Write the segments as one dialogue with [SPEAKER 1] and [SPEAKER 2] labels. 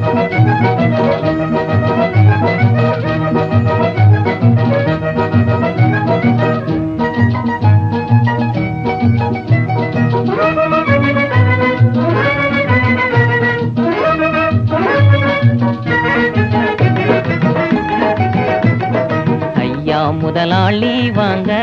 [SPEAKER 1] ஐயா முதலாளி வாங்க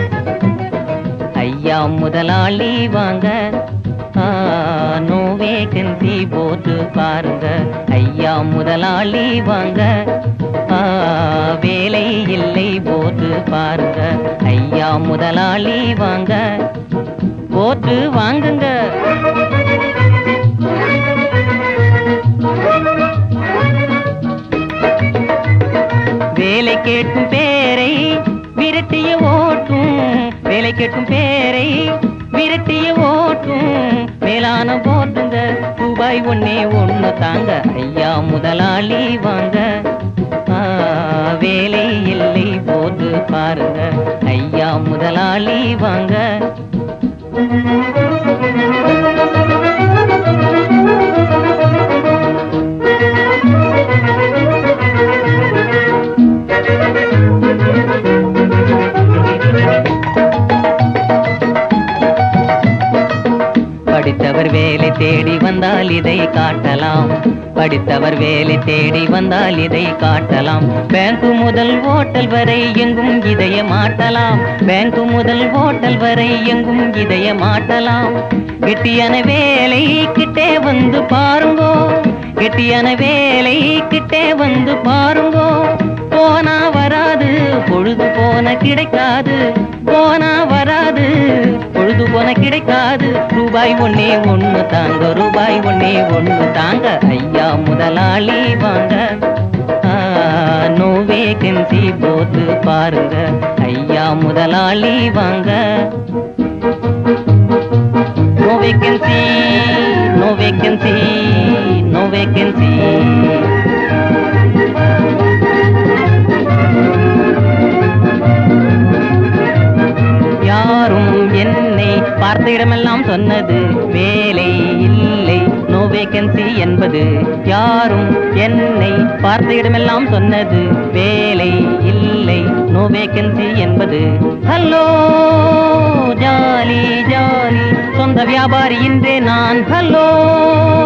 [SPEAKER 1] ஐயா முதலாளி வாங்க ஆ, நோ வேகன்சி போட்டு பாருங்க ஐயா முதலாளி வாங்க ஆ, வேலை இல்லை போட்டு பாருங்க ஐயா முதலாளி வாங்க போட்டு வாங்குங்க வேலை கேட்கும் பேரை விரட்டிய ஓட்டும் வேலை கேட்கும் பேரை விரட்டிய ஓட்டும் மேலான போட்டுங்க ரூபாய் ஒன்னே ஒண்ணு தாங்க ஐயா முதலாளி வாங்க ஆ, வேலை இல்லை போட்டு பாருங்க ஐயா முதலாளி வாங்க படித்தவர் வேலை தேடி வந்தால் இதை காட்டலாம் படித்தவர் வேலை தேடி வந்தால் இதை காட்டலாம் பேங்கு முதல் ஓட்டல் வரை எங்கும் இதைய மாட்டலாம் பேங்கு முதல் ஓட்டல் வரை எங்கும் இதைய மாட்டலாம் கெட்டியான வேலை கிட்டே வந்து பாருங்கோ கெட்டியான வேலை கிட்டே வந்து பாருங்கோ போனா வராது பொழுது போன கிடைக்காது போனா வராது பொழுது போன கிடைக்காது ரூபாய் ஒன்னே ஒண்ணு தாங்க ரூபாய் ஒன்னே ஒண்ணு தாங்க ஐயா முதலாளி வாங்க நோ வேகன்சி போட்டு பாருங்க ஐயா முதலாளி வாங்க no vacancy no vacancy no vacancy யாரும் என்னை பார்த்த இடமெல்லாம் சொன்னது வேலை இல்லை நோ வேகன்சி என்பது யாரும் என்னை பார்த்த இடமெல்லாம் சொன்னது வேலை இல்லை நோ வேகன்சி என்பது ஹலோ ஜாலி ஜாலி சொந்த வியாபாரி இன்றே நான் ஹலோ